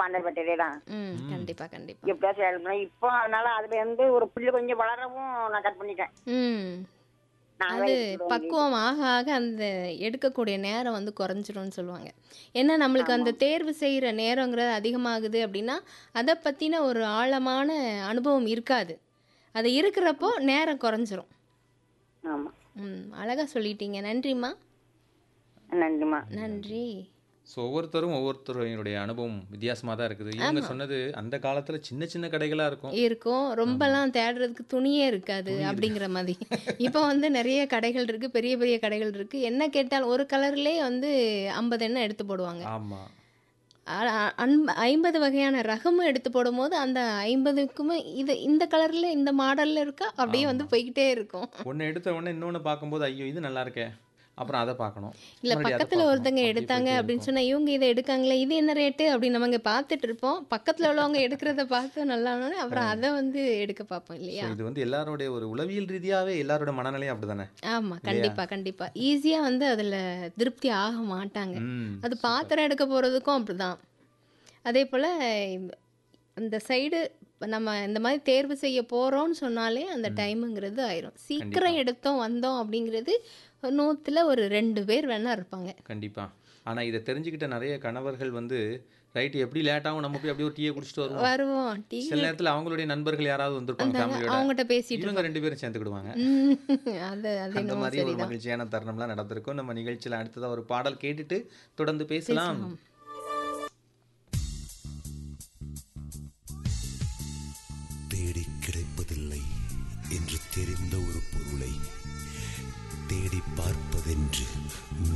பாண்டப்பட்டதே தான் ம் கண்டிப்பா கண்டிப்பா எப்படியாச்சும் ஹெல்ப் பண்ண இப்போ அதனால அதுல இருந்து ஒரு புல்லு கொஞ்சம் வளரவும் நான் கட் பண்ணிட்டேன் ம் நான் அது பக்குவம் ஆக ஆக அந்த எடுக்கக்கூடிய நேரம் வந்து குறைஞ்சிரும்னு சொல்லுவாங்க ஏன்னா நம்மளுக்கு அந்த தேர்வு செய்கிற நேரங்கிறது அதிகமாகுது அப்படின்னா அதை பற்றின ஒரு ஆழமான அனுபவம் இருக்காது அது இருக்கிறப்போ நேரம் குறைஞ்சிரும் ஆமா ம் அழகாக சொல்லிட்டீங்க நன்றிம்மா நன்றிம்மா நன்றி ஸோ ஒவ்வொருத்தரும் ஒவ்வொருத்தருடைய அனுபவம் வித்தியாசமாக தான் இருக்குது இவங்க சொன்னது அந்த காலத்தில் சின்ன சின்ன கடைகளாக இருக்கும் இருக்கும் ரொம்பலாம் தேடுறதுக்கு துணியே இருக்காது அப்படிங்கிற மாதிரி இப்போ வந்து நிறைய கடைகள் இருக்கு பெரிய பெரிய கடைகள் இருக்கு என்ன கேட்டால் ஒரு கலர்லேயே வந்து ஐம்பது எண்ணெய் எடுத்து போடுவாங்க ஆமாம் அ- அன்ப- ஐம்பது வகையான ரகமும் எடுத்து போடும்போது அந்த ஐம்பதுக்குமே இது இந்த கலர்ல இந்த மாடல்ல இருக்கா அப்படியே வந்து போய்கிட்டே இருக்கும் ஒன்று எடுத்த உடனே இன்னொன்று பார்க்கும்போது ஐயோ இது நல்லா இருக்கே அப்புறம் அதை பார்க்கணும் இல்ல மறுபடியும் அதை பக்கத்துல பார்க்கணும். ஒருத்தங்க அப்படி எடுத்தாங்க போயிட்டே அப்படின்னு இருக்கும். சொன்னா இவங்க இதை எடுக்காங்களே இது என்ன ரேட்டு அப்படின்னு நம்ம இங்க பார்த்துட்டு இருப்போம் பக்கத்துல உள்ளவங்க எடுக்கிறத பார்த்து நல்லா இருந்தோடனே அப்புறம் அதை வந்து எடுக்க பார்ப்போம் இல்லையா So, இது வந்து எல்லாருடைய ஒரு உளவியல் ரீதியாவே எல்லாரோட மனநிலையும் அப்படிதானே ஆமா கண்டிப்பா கண்டிப்பா ஈஸியா வந்து அதுல திருப்தி ஆக மாட்டாங்க ம் அது பாத்திரம் எடுக்க போகிறதுக்கும் அப்படிதான் அதே போல் அந்த சைடு நம்ம இந்த மாதிரி தேர்வு செய்ய போகிறோம்னு சொன்னாலே அந்த டைமுங்கிறது ஆயிரும் சீக்கிரம் எடுத்தோம் வந்தோம் அப்படிங்கிறது நூற்றுல ஒரு ரெண்டு பேர் வேணா இருப்பாங்க கண்டிப்பா ஆனா இதை தெரிஞ்சுக்கிட்ட நிறைய கணவர்கள் வந்து ரைட் எப்படி லேட்டாகும் நம்ம போய் அப்படியே ஒரு டீயை குடிச்சிட்டு வருவோம் வருவோம் டீ சில நேரத்துல அவங்களுடைய நண்பர்கள் யாராவது வந்திருப்பாங்க ஃபேமிலியோட அவங்ககிட்ட பேசிட்டு இவங்க ரெண்டு பேரும் சேர்ந்துக்கிடுவாங்க ம், அது அது அந்த என்னமோ மாதிரி ஒரு சரிதான் மகிழ்ச்சியான தருணம்லாம் நடந்திருக்கும் நம்ம நிகழ்ச்சியில அடுத்ததா ஒரு பாடல் கேட்டுட்டு தொடர்ந்து பேசலாம் தேடி கிடைப்பதில்லை என்று தெரிந்த ஒரு பொருளை தேடி பார்ப்பதென்று